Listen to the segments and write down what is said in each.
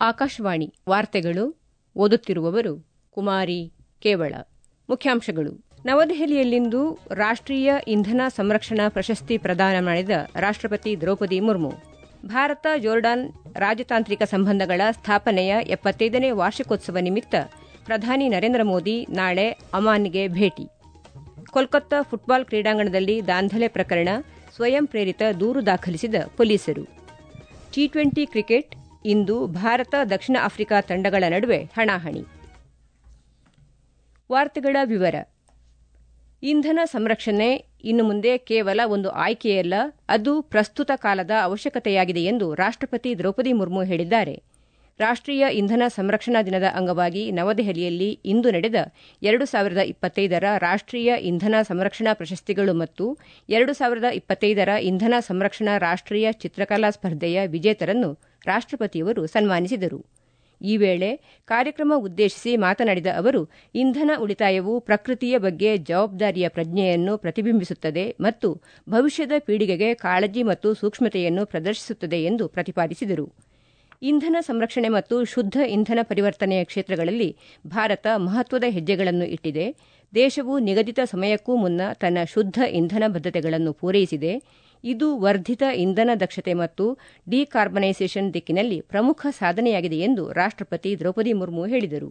ಆಕಾಶವಾಣಿ ವಾರ್ತೆಗಳು ಓದುತ್ತಿರುವವರು ಕುಮಾರಿ ಕೇವಳ ಮುಖ್ಯಾಂಶಗಳು ನವದೆಹಲಿಯಲ್ಲಿಂದು ರಾಷ್ಟ್ರೀಯ ಇಂಧನ ಸಂರಕ್ಷಣಾ ಪ್ರಶಸ್ತಿ ಪ್ರದಾನ ಮಾಡಿದ ರಾಷ್ಟ್ರಪತಿ ದ್ರೌಪದಿ ಮುರ್ಮು ಭಾರತ ಜೋರ್ಡಾನ್ ರಾಜತಾಂತ್ರಿಕ ಸಂಬಂಧಗಳ ಸ್ಥಾಪನೆಯ ಎಪ್ಪತ್ತೈದನೇ ವಾರ್ಷಿಕೋತ್ಸವ ನಿಮಿತ್ತ ಪ್ರಧಾನಿ ನರೇಂದ್ರ ಮೋದಿ ನಾಳೆ ಅಮಾನ್ಗೆ ಭೇಟಿ ಕೋಲ್ಕತ್ತಾ ಫುಟ್ಬಾಲ್ ಕ್ರೀಡಾಂಗಣದಲ್ಲಿ ದಾಂಧಲೆ ಪ್ರಕರಣ ಸ್ವಯಂ ಪ್ರೇರಿತ ದೂರು ದಾಖಲಿಸಿದ ಪೊಲೀಸರು ಟಿ ಟ್ವೆಂಟಿ ಕ್ರಿಕೆಟ್ ಇಂದು ಭಾರತ ದಕ್ಷಿಣ ಆಫ್ರಿಕಾ ತಂಡಗಳ ನಡುವೆ ಹಣಾಹಣಿ ವಾರ್ತೆಗಳ ವಿವರ ಇಂಧನ ಸಂರಕ್ಷಣೆ ಇನ್ನು ಮುಂದೆ ಕೇವಲ ಒಂದು ಆಯ್ಕೆಯಲ್ಲ ಅದು ಪ್ರಸ್ತುತ ಕಾಲದ ಅವಶ್ಯಕತೆಯಾಗಿದೆ ಎಂದು ರಾಷ್ಟ್ರಪತಿ ದ್ರೌಪದಿ ಮುರ್ಮು ಹೇಳಿದ್ದಾರೆ ರಾಷ್ಟ್ರೀಯ ಇಂಧನ ಸಂರಕ್ಷಣಾ ದಿನದ ಅಂಗವಾಗಿ ನವದೆಹಲಿಯಲ್ಲಿ ಇಂದು ನಡೆದ ಎರಡು ಸಾವಿರದ ಇಪ್ಪತ್ತೈದರ ರಾಷ್ಟ್ರೀಯ ಇಂಧನ ಸಂರಕ್ಷಣಾ ಪ್ರಶಸ್ತಿಗಳು ಮತ್ತು ಎರಡು ಸಾವಿರದ ಇಪ್ಪತ್ತೈದರ ಇಂಧನ ಸಂರಕ್ಷಣಾ ರಾಷ್ಟ್ರೀಯ ಚಿತ್ರಕಲಾ ಸ್ಪರ್ಧೆಯ ವಿಜೇತರನ್ನು ರಾಷ್ಟ್ರಪತಿಯವರು ಸನ್ಮಾನಿಸಿದರು ಈ ವೇಳೆ ಕಾರ್ಯಕ್ರಮ ಉದ್ದೇಶಿಸಿ ಮಾತನಾಡಿದ ಅವರು ಇಂಧನ ಉಳಿತಾಯವು ಪ್ರಕೃತಿಯ ಬಗ್ಗೆ ಜವಾಬ್ದಾರಿಯ ಪ್ರಜ್ಞೆಯನ್ನು ಪ್ರತಿಬಿಂಬಿಸುತ್ತದೆ ಮತ್ತು ಭವಿಷ್ಯದ ಪೀಳಿಗೆಗೆ ಕಾಳಜಿ ಮತ್ತು ಸೂಕ್ಷ್ಮತೆಯನ್ನು ಪ್ರದರ್ಶಿಸುತ್ತದೆ ಎಂದು ಪ್ರತಿಪಾದಿಸಿದರು ಇಂಧನ ಸಂರಕ್ಷಣೆ ಮತ್ತು ಶುದ್ದ ಇಂಧನ ಪರಿವರ್ತನೆಯ ಕ್ಷೇತ್ರಗಳಲ್ಲಿ ಭಾರತ ಮಹತ್ವದ ಹೆಜ್ಜೆಗಳನ್ನು ಇಟ್ಟಿದೆ ದೇಶವು ನಿಗದಿತ ಸಮಯಕ್ಕೂ ಮುನ್ನ ತನ್ನ ಶುದ್ದ ಇಂಧನ ಬದ್ಧತೆಗಳನ್ನು ಪೂರೈಸಿದೆ ಇದು ವರ್ಧಿತ ಇಂಧನ ದಕ್ಷತೆ ಮತ್ತು ಡಿಕಾರ್ಬನೈಸೇಷನ್ ದಿಕ್ಕಿನಲ್ಲಿ ಪ್ರಮುಖ ಸಾಧನೆಯಾಗಿದೆ ಎಂದು ರಾಷ್ಟ್ರಪತಿ ದ್ರೌಪದಿ ಮುರ್ಮು ಹೇಳಿದರು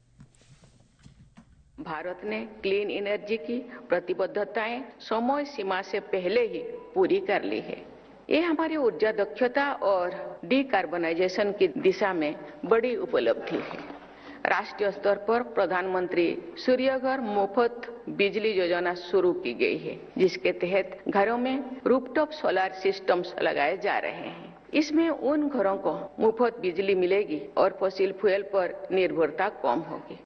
भारत ने क्लीन एनर्जी की प्रतिबद्धताएं समय सीमा से पहले ही पूरी कर ली है ये हमारी ऊर्जा दक्षता और डिकार्बनाइजेशन की दिशा में बड़ी उपलब्धि है राष्ट्रीय स्तर पर प्रधानमंत्री सूर्यघर मुफ्त बिजली योजना शुरू की गई है जिसके तहत घरों में रूपटॉप सोलर सिस्टम्स लगाए जा रहे हैं इसमें उन घरों को मुफ्त बिजली मिलेगी और फॉसिल फ्यूल पर निर्भरता कम होगी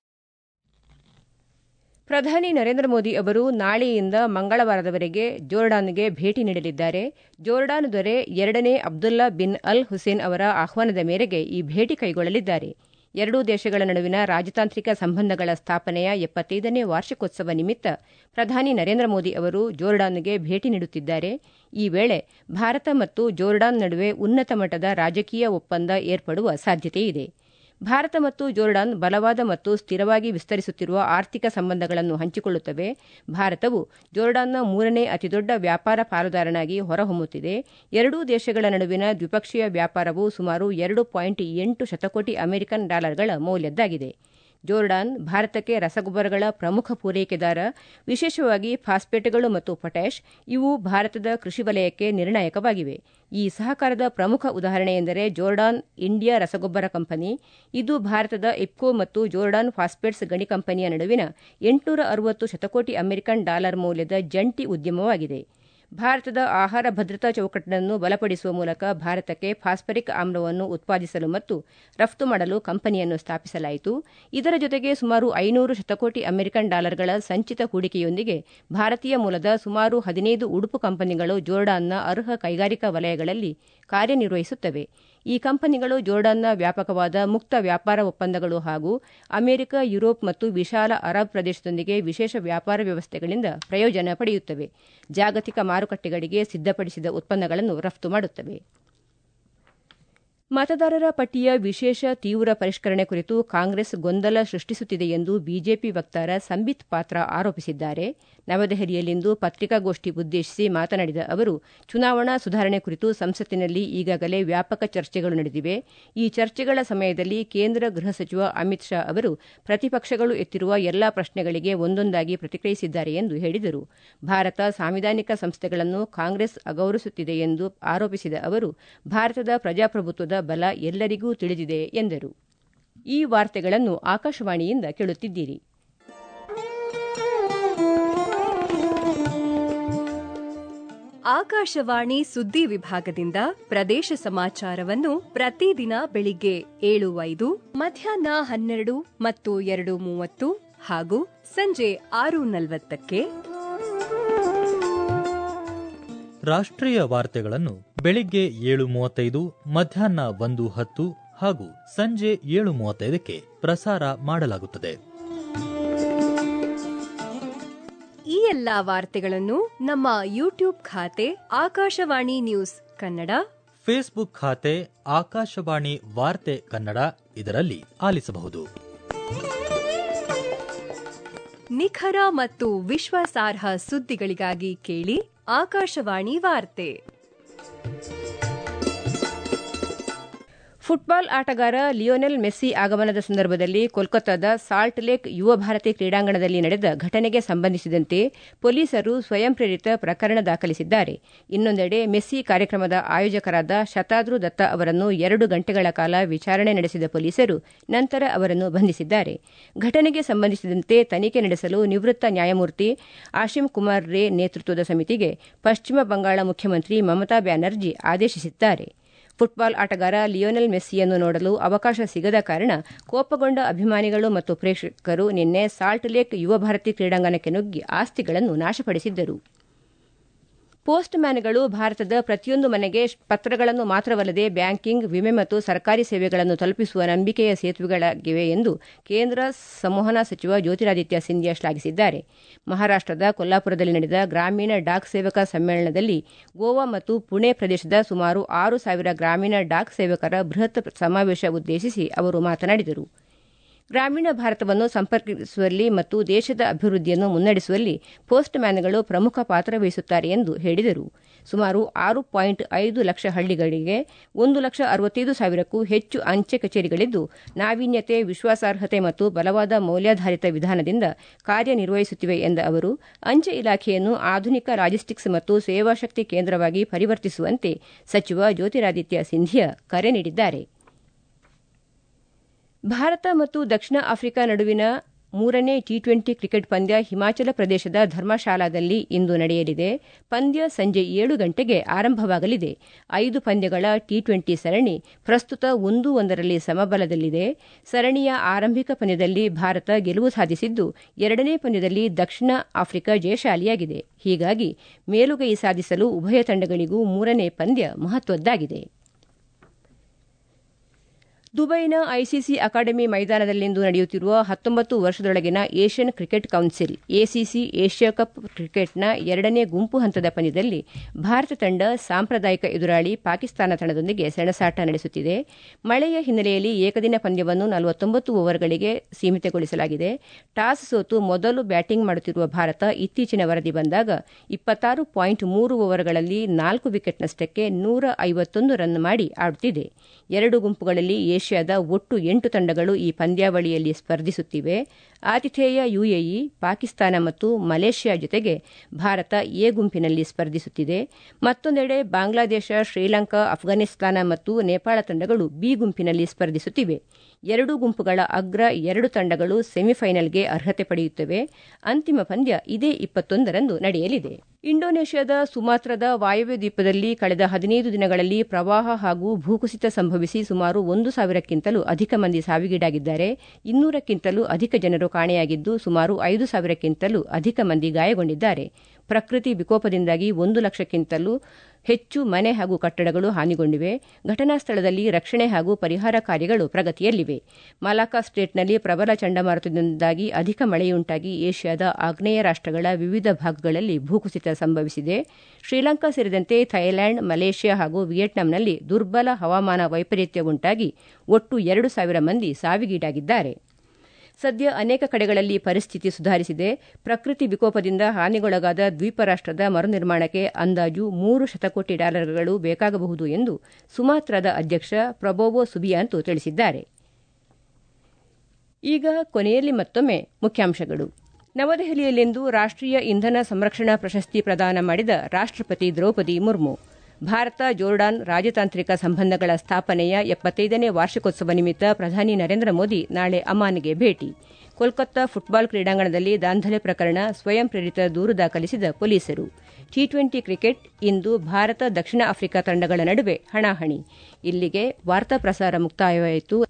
ಪ್ರಧಾನಿ ನರೇಂದ್ರ ಮೋದಿ ಅವರು ನಾಳೆಯಿಂದ ಮಂಗಳವಾರದವರೆಗೆ ಜೋರ್ಡಾನ್ಗೆ ಭೇಟಿ ನೀಡಲಿದ್ದಾರೆ ಜೋರ್ಡಾನ್ ದೊರೆ ಎರಡನೇ ಅಬ್ದುಲ್ಲಾ ಬಿನ್ ಅಲ್ ಹುಸೇನ್ ಅವರ ಆಹ್ವಾನದ ಮೇರೆಗೆ ಈ ಭೇಟಿ ಕೈಗೊಳ್ಳಲಿದ್ದಾರೆ ಎರಡೂ ದೇಶಗಳ ನಡುವಿನ ರಾಜತಾಂತ್ರಿಕ ಸಂಬಂಧಗಳ ಸ್ಥಾಪನೆಯ ಎಪ್ಪತ್ತೈದನೇ ವಾರ್ಷಿಕೋತ್ಸವ ನಿಮಿತ್ತ ಪ್ರಧಾನಿ ನರೇಂದ್ರ ಮೋದಿ ಅವರು ಜೋರ್ಡಾನ್ಗೆ ಭೇಟಿ ನೀಡುತ್ತಿದ್ದಾರೆ ಈ ವೇಳೆ ಭಾರತ ಮತ್ತು ಜೋರ್ಡಾನ್ ನಡುವೆ ಉನ್ನತ ಮಟ್ಟದ ರಾಜಕೀಯ ಒಪ್ಪಂದ ಏರ್ಪಡುವ ಸಾಧ್ಯತೆಯಿದೆ ಭಾರತ ಮತ್ತು ಜೋರ್ಡಾನ್ ಬಲವಾದ ಮತ್ತು ಸ್ಥಿರವಾಗಿ ವಿಸ್ತರಿಸುತ್ತಿರುವ ಆರ್ಥಿಕ ಸಂಬಂಧಗಳನ್ನು ಹಂಚಿಕೊಳ್ಳುತ್ತವೆ ಭಾರತವು ಜೋರ್ಡಾನ್ನ ಮೂರನೇ ಅತಿದೊಡ್ಡ ವ್ಯಾಪಾರ ಪಾಲುದಾರನಾಗಿ ಹೊರಹೊಮ್ಮುತ್ತಿದೆ ಎರಡೂ ದೇಶಗಳ ನಡುವಿನ ದ್ವಿಪಕ್ಷೀಯ ವ್ಯಾಪಾರವು ಸುಮಾರು ಎರಡು ಪಾಯಿಂಟ್ ಎಂಟು ಶತಕೋಟಿ ಅಮೆರಿಕನ್ ಡಾಲರ್ಗಳ ಮೌಲ್ಯದ್ದಾಗಿದೆ ಜೋರ್ಡಾನ್ ಭಾರತಕ್ಕೆ ರಸಗೊಬ್ಬರಗಳ ಪ್ರಮುಖ ಪೂರೈಕೆದಾರ ವಿಶೇಷವಾಗಿ ಫಾಸ್ಫೇಟ್ಗಳು ಮತ್ತು ಪೊಟ್ಯಾಷ್ ಇವು ಭಾರತದ ಕೃಷಿ ವಲಯಕ್ಕೆ ನಿರ್ಣಾಯಕವಾಗಿವೆ ಈ ಸಹಕಾರದ ಪ್ರಮುಖ ಉದಾಹರಣೆಯೆಂದರೆ ಜೋರ್ಡಾನ್ ಇಂಡಿಯಾ ರಸಗೊಬ್ಬರ ಕಂಪನಿ ಇದು ಭಾರತದ ಇಪ್ಕೋ ಮತ್ತು ಜೋರ್ಡಾನ್ ಫಾಸ್ಫೇಟ್ಸ್ ಗಣಿ ಕಂಪನಿಯ ನಡುವಿನ ಎಂಟುನೂರ ಅರವತ್ತು ಶತಕೋಟಿ ಅಮೆರಿಕನ್ ಡಾಲರ್ ಮೌಲ್ಯದ ಜಂಟಿ ಉದ್ಯಮವಾಗಿದೆ ಭಾರತದ ಆಹಾರ ಭದ್ರತಾ ಚೌಕಟ್ಟನ್ನು ಬಲಪಡಿಸುವ ಮೂಲಕ ಭಾರತಕ್ಕೆ ಫಾಸ್ಫರಿಕ್ ಆಮ್ಲವನ್ನು ಉತ್ಪಾದಿಸಲು ಮತ್ತು ರಫ್ತು ಮಾಡಲು ಕಂಪನಿಯನ್ನು ಸ್ಥಾಪಿಸಲಾಯಿತು ಇದರ ಜೊತೆಗೆ ಸುಮಾರು ಐನೂರು ಶತಕೋಟಿ ಅಮೆರಿಕನ್ ಡಾಲರ್ಗಳ ಸಂಚಿತ ಹೂಡಿಕೆಯೊಂದಿಗೆ ಭಾರತೀಯ ಮೂಲದ ಸುಮಾರು ಹದಿನೈದು ಉಡುಪು ಕಂಪನಿಗಳು ಜೋರ್ಡಾನ್ನ ಅರ್ಹ ಕೈಗಾರಿಕಾ ವಲಯಗಳಲ್ಲಿ ಕಾರ್ಯನಿರ್ವಹಿಸುತ್ತವೆ ಈ ಕಂಪನಿಗಳು ಜೋರ್ಡಾನ್ನ ವ್ಯಾಪಕವಾದ ಮುಕ್ತ ವ್ಯಾಪಾರ ಒಪ್ಪಂದಗಳು ಹಾಗೂ ಅಮೆರಿಕ ಯುರೋಪ್ ಮತ್ತು ವಿಶಾಲ ಅರಬ್ ಪ್ರದೇಶದೊಂದಿಗೆ ವಿಶೇಷ ವ್ಯಾಪಾರ ವ್ಯವಸ್ಥೆಗಳಿಂದ ಪ್ರಯೋಜನ ಪಡೆಯುತ್ತವೆ ಜಾಗತಿಕ ಮಾರುಕಟ್ಟೆಗಳಿಗೆ ಸಿದ್ಧಪಡಿಸಿದ ಉತ್ಪನ್ನಗಳನ್ನು ರಫ್ತು ಮಾಡುತ್ತವೆ ಮತದಾರರ ಪಟ್ಟಿಯ ವಿಶೇಷ ತೀವ್ರ ಪರಿಷ್ಕರಣೆ ಕುರಿತು ಕಾಂಗ್ರೆಸ್ ಗೊಂದಲ ಸೃಷ್ಟಿಸುತ್ತಿದೆ ಎಂದು ಬಿಜೆಪಿ ವಕ್ತಾರ ಸಂಬಿತ್ ಪಾತ್ರ ಆರೋಪಿಸಿದ್ದಾರೆ ನವದೆಹಲಿಯಲ್ಲಿಂದು ಪತ್ರಿಕಾಗೋಷ್ಠಿ ಉದ್ದೇಶಿಸಿ ಮಾತನಾಡಿದ ಅವರು ಚುನಾವಣಾ ಸುಧಾರಣೆ ಕುರಿತು ಸಂಸತ್ತಿನಲ್ಲಿ ಈಗಾಗಲೇ ವ್ಯಾಪಕ ಚರ್ಚೆಗಳು ನಡೆದಿವೆ ಈ ಚರ್ಚೆಗಳ ಸಮಯದಲ್ಲಿ ಕೇಂದ್ರ ಗೃಹ ಸಚಿವ ಅಮಿತ್ ಶಾ ಅವರು ಪ್ರತಿಪಕ್ಷಗಳು ಎತ್ತಿರುವ ಎಲ್ಲಾ ಪ್ರಶ್ನೆಗಳಿಗೆ ಒಂದೊಂದಾಗಿ ಪ್ರತಿಕ್ರಿಯಿಸಿದ್ದಾರೆ ಎಂದು ಹೇಳಿದರು ಭಾರತ ಸಾಂವಿಧಾನಿಕ ಸಂಸ್ಥೆಗಳನ್ನು ಕಾಂಗ್ರೆಸ್ ಅಗೌರವಿಸುತ್ತಿದೆ ಎಂದು ಆರೋಪಿಸಿದ ಅವರು ಭಾರತದ ಪ್ರಜಾಪ್ರಭುತ್ವದ ಬಲ ಎಲ್ಲರಿಗೂ ತಿಳಿದಿದೆ ಎಂದರು ಈ ವಾರ್ತೆಗಳನ್ನು ಆಕಾಶವಾಣಿಯಿಂದ ಕೇಳುತ್ತಿದ್ದೀರಿ ಆಕಾಶವಾಣಿ ಸುದ್ದಿ ವಿಭಾಗದಿಂದ ಪ್ರದೇಶ ಸಮಾಚಾರವನ್ನು ಪ್ರತಿದಿನ ಬೆಳಿಗ್ಗೆ ಏಳು ಐದು ಮಧ್ಯಾಹ್ನ ಹನ್ನೆರಡು ಮತ್ತು ಎರಡು ಮೂವತ್ತು ಹಾಗೂ ಸಂಜೆ ಆರು ನಲವತ್ತಕ್ಕೆ ರಾಷ್ಟ್ರೀಯ ವಾರ್ತೆಗಳನ್ನು ಬೆಳಿಗ್ಗೆ ಏಳು ಮೂವತ್ತೈದು ಮಧ್ಯಾಹ್ನ ಒಂದು ಹತ್ತು ಹಾಗೂ ಸಂಜೆ ಏಳು ಮೂವತ್ತೈದಕ್ಕೆ ಪ್ರಸಾರ ಮಾಡಲಾಗುತ್ತದೆ ಈ ಎಲ್ಲಾ ವಾರ್ತೆಗಳನ್ನು ನಮ್ಮ ಯೂಟ್ಯೂಬ್ ಖಾತೆ ಆಕಾಶವಾಣಿ ನ್ಯೂಸ್ ಕನ್ನಡ ಫೇಸ್ಬುಕ್ ಖಾತೆ ಆಕಾಶವಾಣಿ ವಾರ್ತೆ ಕನ್ನಡ ಇದರಲ್ಲಿ ಆಲಿಸಬಹುದು ನಿಖರ ಮತ್ತು ವಿಶ್ವಾಸಾರ್ಹ ಸುದ್ದಿಗಳಿಗಾಗಿ ಕೇಳಿ ಆಕಾಶವಾಣಿ ವಾರ್ತೆ ಫುಟ್ಬಾಲ್ ಆಟಗಾರ ಲಿಯೋನೆಲ್ ಮೆಸ್ಸಿ ಆಗಮನದ ಸಂದರ್ಭದಲ್ಲಿ ಕೋಲ್ಕತ್ತಾದ ಸಾಲ್ಟ್ ಲೇಕ್ ಯುವ ಭಾರತಿ ಕ್ರೀಡಾಂಗಣದಲ್ಲಿ ನಡೆದ ಘಟನೆಗೆ ಸಂಬಂಧಿಸಿದಂತೆ ಪೊಲೀಸರು ಸ್ವಯಂ ಪ್ರೇರಿತ ಪ್ರಕರಣ ದಾಖಲಿಸಿದ್ದಾರೆ ಇನ್ನೊಂದೆಡೆ ಮೆಸ್ಸಿ ಕಾರ್ಯಕ್ರಮದ ಆಯೋಜಕರಾದ ಶತಾದ್ರು ದತ್ತ ಅವರನ್ನು ಎರಡು ಗಂಟೆಗಳ ಕಾಲ ವಿಚಾರಣೆ ನಡೆಸಿದ ಪೊಲೀಸರು ನಂತರ ಅವರನ್ನು ಬಂಧಿಸಿದ್ದಾರೆ ಘಟನೆಗೆ ಸಂಬಂಧಿಸಿದಂತೆ ತನಿಖೆ ನಡೆಸಲು ನಿವೃತ್ತ ನ್ಯಾಯಮೂರ್ತಿ ಆಶಿಮ್ ಕುಮಾರ್ ರೇ ನೇತೃತ್ವದ ಸಮಿತಿಗೆ ಪಶ್ಚಿಮ ಬಂಗಾಳ ಮುಖ್ಯಮಂತ್ರಿ ಮಮತಾ ಬ್ಯಾನರ್ಜಿ ಆದೇಶಿಸಿದ್ದಾರೆ ಫುಟ್ಬಾಲ್ ಆಟಗಾರ ಲಿಯೋನೆಲ್ ಮೆಸ್ಸಿಯನ್ನು ನೋಡಲು ಅವಕಾಶ ಸಿಗದ ಕಾರಣ ಕೋಪಗೊಂಡ ಅಭಿಮಾನಿಗಳು ಮತ್ತು ಪ್ರೇಕ್ಷಕರು ನಿನ್ನೆ ಸಾಲ್ಟ್ ಲೇಕ್ ಯುವ ಭಾರತಿ ಕ್ರೀಡಾಂಗಣಕ್ಕೆ ನುಗ್ಗಿ ಆಸ್ತಿಗಳನ್ನು ನಾಶಪಡಿಸಿದ್ದರು ಪೋಸ್ಟ್ ಮ್ಯಾನ್ಗಳು ಭಾರತದ ಪ್ರತಿಯೊಂದು ಮನೆಗೆ ಪತ್ರಗಳನ್ನು ಮಾತ್ರವಲ್ಲದೆ ಬ್ಯಾಂಕಿಂಗ್ ವಿಮೆ ಮತ್ತು ಸರ್ಕಾರಿ ಸೇವೆಗಳನ್ನು ತಲುಪಿಸುವ ನಂಬಿಕೆಯ ಸೇತುವೆಗಳಾಗಿವೆ ಎಂದು ಕೇಂದ್ರ ಸಂವಹನ ಸಚಿವ ಜ್ಯೋತಿರಾದಿತ್ಯ ಸಿಂಧ್ಯಾ ಶ್ಲಾಘಿಸಿದ್ದಾರೆ ಮಹಾರಾಷ್ಟದ ಕೊಲ್ಲಾಪುರದಲ್ಲಿ ನಡೆದ ಗ್ರಾಮೀಣ ಡಾಕ್ ಸೇವಕ ಸಮ್ಮೇಳನದಲ್ಲಿ ಗೋವಾ ಮತ್ತು ಪುಣೆ ಪ್ರದೇಶದ ಸುಮಾರು ಆರು ಸಾವಿರ ಗ್ರಾಮೀಣ ಡಾಕ್ ಸೇವಕರ ಬೃಹತ್ ಸಮಾವೇಶ ಉದ್ದೇಶಿಸಿ ಅವರು ಮಾತನಾಡಿದರು ಗ್ರಾಮೀಣ ಭಾರತವನ್ನು ಸಂಪರ್ಕಿಸುವಲ್ಲಿ ಮತ್ತು ದೇಶದ ಅಭಿವೃದ್ಧಿಯನ್ನು ಮುನ್ನಡೆಸುವಲ್ಲಿ ಪೋಸ್ಟ್ ಮ್ಯಾನ್ಗಳು ಪ್ರಮುಖ ಪಾತ್ರ ವಹಿಸುತ್ತಾರೆ ಎಂದು ಹೇಳಿದರು ಸುಮಾರು ಆರು ಪಾಯಿಂಟ್ ಐದು ಲಕ್ಷ ಹಳ್ಳಿಗಳಿಗೆ ಒಂದು ಲಕ್ಷ ಅರವತ್ತೈದು ಸಾವಿರಕ್ಕೂ ಹೆಚ್ಚು ಅಂಚೆ ಕಚೇರಿಗಳಿದ್ದು ನಾವೀನ್ಯತೆ ವಿಶ್ವಾಸಾರ್ಹತೆ ಮತ್ತು ಬಲವಾದ ಮೌಲ್ಯಾಧಾರಿತ ವಿಧಾನದಿಂದ ಕಾರ್ಯನಿರ್ವಹಿಸುತ್ತಿವೆ ಎಂದ ಅವರು ಅಂಚೆ ಇಲಾಖೆಯನ್ನು ಆಧುನಿಕ ಲಾಜಿಸ್ಟಿಕ್ಸ್ ಮತ್ತು ಸೇವಾಶಕ್ತಿ ಕೇಂದ್ರವಾಗಿ ಪರಿವರ್ತಿಸುವಂತೆ ಸಚಿವ ಜ್ಯೋತಿರಾದಿತ್ಯ ಸಿಂಧಿಯಾ ಕರೆ ನೀಡಿದ್ದಾರೆ ಭಾರತ ಮತ್ತು ದಕ್ಷಿಣ ಆಫ್ರಿಕಾ ನಡುವಿನ ಮೂರನೇ ಟಿ ಟ್ವೆಂಟಿ ಕ್ರಿಕೆಟ್ ಪಂದ್ಯ ಹಿಮಾಚಲ ಪ್ರದೇಶದ ಧರ್ಮಶಾಲಾದಲ್ಲಿ ಇಂದು ನಡೆಯಲಿದೆ ಪಂದ್ಯ ಸಂಜೆ ಏಳು ಗಂಟೆಗೆ ಆರಂಭವಾಗಲಿದೆ ಐದು ಪಂದ್ಯಗಳ ಟಿ ಟ್ವೆಂಟಿ ಸರಣಿ ಪ್ರಸ್ತುತ ಒಂದು ಒಂದರಲ್ಲಿ ಸಮಬಲದಲ್ಲಿದೆ ಸರಣಿಯ ಆರಂಭಿಕ ಪಂದ್ಯದಲ್ಲಿ ಭಾರತ ಗೆಲುವು ಸಾಧಿಸಿದ್ದು ಎರಡನೇ ಪಂದ್ಯದಲ್ಲಿ ದಕ್ಷಿಣ ಆಫ್ರಿಕಾ ಜಯಶಾಲಿಯಾಗಿದೆ ಹೀಗಾಗಿ ಮೇಲುಗೈ ಸಾಧಿಸಲು ಉಭಯ ತಂಡಗಳಿಗೂ ಮೂರನೇ ಪಂದ್ಯ ಮಹತ್ವದ್ದಾಗಿದೆ ದುಬೈನ ಐಸಿಸಿ ಅಕಾಡೆಮಿ ಮೈದಾನದಲ್ಲಿಂದು ನಡೆಯುತ್ತಿರುವ ಹತ್ತೊಂಬತ್ತು ವರ್ಷದೊಳಗಿನ Asian cricket council ACC Asia cup ಕ್ರಿಕೆಟ್ನ ಎರಡನೇ ಗುಂಪು ಹಂತದ ಪಂದ್ಯದಲ್ಲಿ ಭಾರತ ತಂಡ ಸಾಂಪ್ರದಾಯಿಕ ಎದುರಾಳಿ ಪಾಕಿಸ್ತಾನ ತಂಡದೊಂದಿಗೆ ಸೆಣಸಾಟ ನಡೆಸುತ್ತಿದೆ ಮಳೆಯ ಹಿನ್ನೆಲೆಯಲ್ಲಿ ಏಕದಿನ ಪಂದ್ಯವನ್ನು ನಲವತ್ತೊಂಬತ್ತು ಓವರ್ಗಳಿಗೆ ಸೀಮಿತಗೊಳಿಸಲಾಗಿದೆ ಟಾಸ್ ಸೋತು ಮೊದಲು ಬ್ಯಾಟಿಂಗ್ ಮಾಡುತ್ತಿರುವ ಭಾರತ ಇತ್ತೀಚಿನ ವರದಿ ಬಂದಾಗ ಇಪ್ಪತ್ತಾರು ಪಾಯಿಂಟ್ ಮೂರು ಓವರ್ಗಳಲ್ಲಿ ನಾಲ್ಕು ವಿಕೆಟ್ನಷ್ಟಕ್ಕೆ ನೂರ ಐವತ್ತೊಂದು ರನ್ ಮಾಡಿ ಆಡುತ್ತಿದೆ ಎರಡು ಗುಂಪುಗಳಲ್ಲಿ ಏಷ್ಯಾದ ಒಟ್ಟು ಎಂಟು ತಂಡಗಳು ಈ ಪಂದ್ಯಾವಳಿಯಲ್ಲಿ ಸ್ಪರ್ಧಿಸುತ್ತಿವೆ ಆತಿಥೇಯ ಯುಎಇ ಪಾಕಿಸ್ತಾನ ಮತ್ತು ಮಲೇಷ್ಯಾ ಜೊತೆಗೆ ಭಾರತ ಎ ಗುಂಪಿನಲ್ಲಿ ಸ್ಪರ್ಧಿಸುತ್ತಿದೆ ಮತ್ತೊಂದೆಡೆ ಬಾಂಗ್ಲಾದೇಶ ಶ್ರೀಲಂಕಾ ಅಫ್ಘಾನಿಸ್ತಾನ ಮತ್ತು ನೇಪಾಳ ತಂಡಗಳು ಬಿ ಗುಂಪಿನಲ್ಲಿ ಸ್ಪರ್ಧಿಸುತ್ತಿವೆ ಎರಡೂ ಗುಂಪುಗಳ ಅಗ್ರ ಎರಡು ತಂಡಗಳು ಸೆಮಿಫೈನಲ್ಗೆ ಅರ್ಹತೆ ಪಡೆಯುತ್ತವೆ ಅಂತಿಮ ಪಂದ್ಯ ಇದೇ ಇಪ್ಪತ್ತೊಂದರಂದು ನಡೆಯಲಿದೆ ಇಂಡೋನೇಷ್ಯಾದ ಸುಮಾತ್ರದ ವಾಯವ್ಯ ದ್ವೀಪದಲ್ಲಿ ಕಳೆದ ಹದಿನೈದು ದಿನಗಳಲ್ಲಿ ಪ್ರವಾಹ ಹಾಗೂ ಭೂಕುಸಿತ ಸಂಭವಿಸಿ ಸುಮಾರು ಒಂದು ಸಾವಿರಕ್ಕಿಂತಲೂ ಅಧಿಕ ಮಂದಿ ಸಾವಿಗೀಡಾಗಿದ್ದಾರೆ ಇನ್ನೂರಕ್ಕಿಂತಲೂ ಅಧಿಕ ಜನರು ಕಾಣೆಯಾಗಿದ್ದು ಸುಮಾರು ಐದು ಸಾವಿರಕ್ಕಿಂತಲೂ ಅಧಿಕ ಮಂದಿ ಗಾಯಗೊಂಡಿದ್ದಾರೆ ಪ್ರಕೃತಿ ವಿಕೋಪದಿಂದಾಗಿ ಒಂದು ಲಕ್ಷಕ್ಕಿಂತಲೂ ಹೆಚ್ಚು ಮನೆ ಹಾಗೂ ಕಟ್ಟಡಗಳು ಹಾನಿಗೊಂಡಿವೆ ಘಟನಾ ಸ್ಥಳದಲ್ಲಿ ರಕ್ಷಣೆ ಹಾಗೂ ಪರಿಹಾರ ಕಾರ್ಯಗಳು ಪ್ರಗತಿಯಲ್ಲಿವೆ ಮಲಾಕಾ ಸ್ಟೇಟ್ನಲ್ಲಿ ಪ್ರಬಲ ಚಂಡಮಾರುತದಿಂದಾಗಿ ಅಧಿಕ ಮಳೆಯುಂಟಾಗಿ ಏಷ್ಯಾದ ಆಗ್ನೇಯ ರಾಷ್ಟಗಳ ವಿವಿಧ ಭಾಗಗಳಲ್ಲಿ ಭೂಕುಸಿತ ಸಂಭವಿಸಿದೆ ಶ್ರೀಲಂಕಾ ಸೇರಿದಂತೆ ಥೈಲ್ಯಾಂಡ್ ಮಲೇಷ್ಯಾ ಹಾಗೂ ವಿಯೆಟ್ನಾಂನಲ್ಲಿ ದುರ್ಬಲ ಹವಾಮಾನ ವೈಪರೀತ್ಯ ಉಂಟಾಗಿ ಒಟ್ಟು ಎರಡು ಸಾವಿರ ಮಂದಿ ಸಾವಿಗೀಡಾಗಿದ್ದಾರೆ ಸದ್ಯ ಅನೇಕ ಕಡೆಗಳಲ್ಲಿ ಪರಿಸ್ಥಿತಿ ಸುಧಾರಿಸಿದೆ ಪ್ರಕೃತಿ ವಿಕೋಪದಿಂದ ಹಾನಿಗೊಳಗಾದ ದ್ವೀಪ ರಾಷ್ಟದ ಮರುನಿರ್ಮಾಣಕ್ಕೆ ಅಂದಾಜು ಮೂರು ಶತಕೋಟಿ ಡಾಲರ್ಗಳು ಬೇಕಾಗಬಹುದು ಎಂದು ಸುಮಾತ್ರಾದ ಅಧ್ಯಕ್ಷ ಪ್ರಬೋವೋ ಸುಬಿಯಾಂತು ತಿಳಿಸಿದ್ದಾರೆ ಈಗ ಕೊನೆಯಲ್ಲಿ ಮತ್ತೊಮ್ಮೆ ಮುಖ್ಯಾಂಶಗಳು ನವದೆಹಲಿಯಲ್ಲಿಂದು ರಾಷ್ಟೀಯ ಇಂಧನ ಸಂರಕ್ಷಣಾ ಪ್ರಶಸ್ತಿ ಪ್ರದಾನ ಮಾಡಿದ ರಾಷ್ಟಪತಿ ದ್ರೌಪದಿ ಮುರ್ಮು ಭಾರತ ಜೋರ್ಡಾನ್ ರಾಜತಾಂತ್ರಿಕ ಸಂಬಂಧಗಳ ಸ್ಥಾಪನೆಯ ಎಪ್ಪತ್ತೈದನೇ ವಾರ್ಷಿಕೋತ್ಸವ ನಿಮಿತ್ತ ಪ್ರಧಾನಿ ನರೇಂದ್ರ ಮೋದಿ ನಾಳೆ ಅಮಾನ್ಗೆ ಭೇಟಿ ಕೋಲ್ಕತ್ತಾ ಫುಟ್ಬಾಲ್ ಕ್ರೀಡಾಂಗಣದಲ್ಲಿ ದಾಂಧಲೆ ಪ್ರಕರಣ ಸ್ವಯಂ ಪ್ರೇರಿತ ದೂರು ದಾಖಲಿಸಿದ ಪೊಲೀಸರು ಟಿ ಟ್ವೆಂಟಿ ಕ್ರಿಕೆಟ್ ಇಂದು ಭಾರತ ದಕ್ಷಿಣ ಆಫ್ರಿಕಾ ತಂಡಗಳ ನಡುವೆ ಹಣಾಹಣಿ ಇಲ್ಲಿಗೆ ವಾರ್ತಾ ಪ್ರಸಾರ ಮುಕ್ತಾಯವಾಯಿತು